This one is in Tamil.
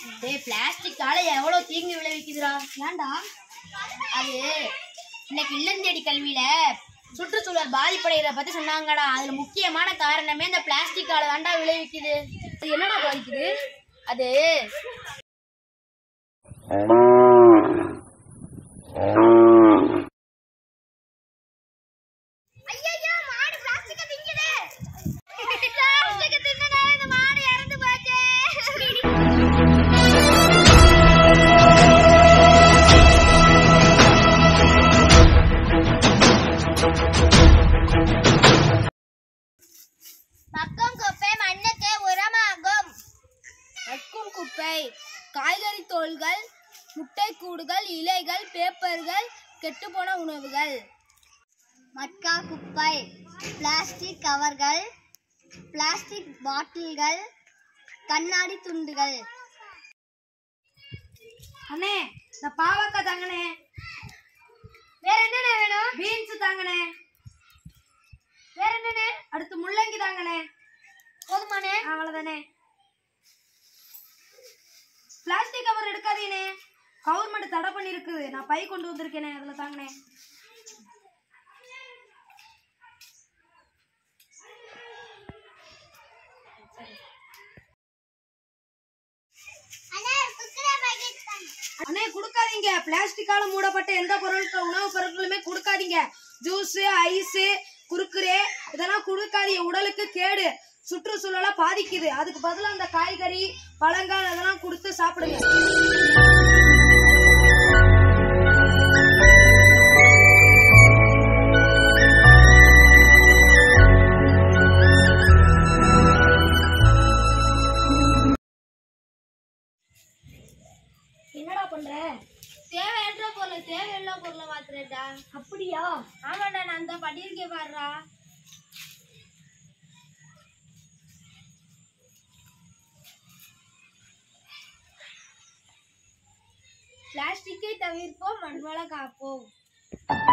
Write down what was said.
டேய் பிளாஸ்டிக்கால எவ்வளவு தீங்கு விளைவிக்குதுடா ஏன்டா அது இன்னைக்கு இல்லந்தேடி கல்வியில சுற்றுச்சூழல் பாதிப்படைகிறத பத்தி சொன்னாங்கடா அதுல முக்கியமான காரணமே இந்த பிளாஸ்டிக்கால தான்டா விளைவிக்குது அது என்னடா பாதிக்குது அது ஐயையோ, மாடு plastic அ திங்குது. plastic அ தின்னனால இந்த மாடு இறந்து போச்சே. மக்கும் குப்பை மண்ணுக்கு உரமாகும் மக்கும் குப்பை காய்கறி தோல்கள் முட்டை கூடுகள் இலைகள் பேப்பர்கள் கெட்டுப்போன உணவுகள் மக்கா குப்பை பிளாஸ்டிக் கவர்கள் பிளாஸ்டிக் பாட்டில்கள் கண்ணாடி துண்டுகள் அண்ணே இந்த பாவக்காய் தாங்கண்ணே வேற என்னென்ன வேணும் பீன்ஸ் தாங்கண்ணே வேற என்னென்ன அடுத்து முள்ளங்கி தாங்கண்ணே போதுமானே அவ்வளவுதானே பிளாஸ்டிக் கவர் எடுக்காதீனே கவர்மெண்ட் தடை பண்ணி இருக்குது நான் பை கொண்டு வந்திருக்கேனே அதுல தாங்கண்ணே அண்ணே கொடுக்காதீங்க பிளாஸ்டிக்கால மூடப்பட்ட எந்த பொருட்கள் உணவு பொருட்களுமே கொடுக்காதீங்க ஜூஸ் ஐஸ் குறுக்குரே இதெல்லாம் கொடுக்காதீங்க உடலுக்கு கேடு சுற்றுச்சூழலை பாதிக்குது அதுக்கு பதிலா அந்த காய்கறி பழங்கள் அதெல்லாம் கொடுத்து சாப்பிடுங்க என்னடா பண்ற தேவையற்ற பொருள் தேவையில்ல பொருளை மாத்துறேன்டா அப்படியா ஆமாடா நான் அந்த படியிருக்கே பாடுறா பிளாஸ்டிக்கை தவிர்ப்போம் மண்வள காப்போம்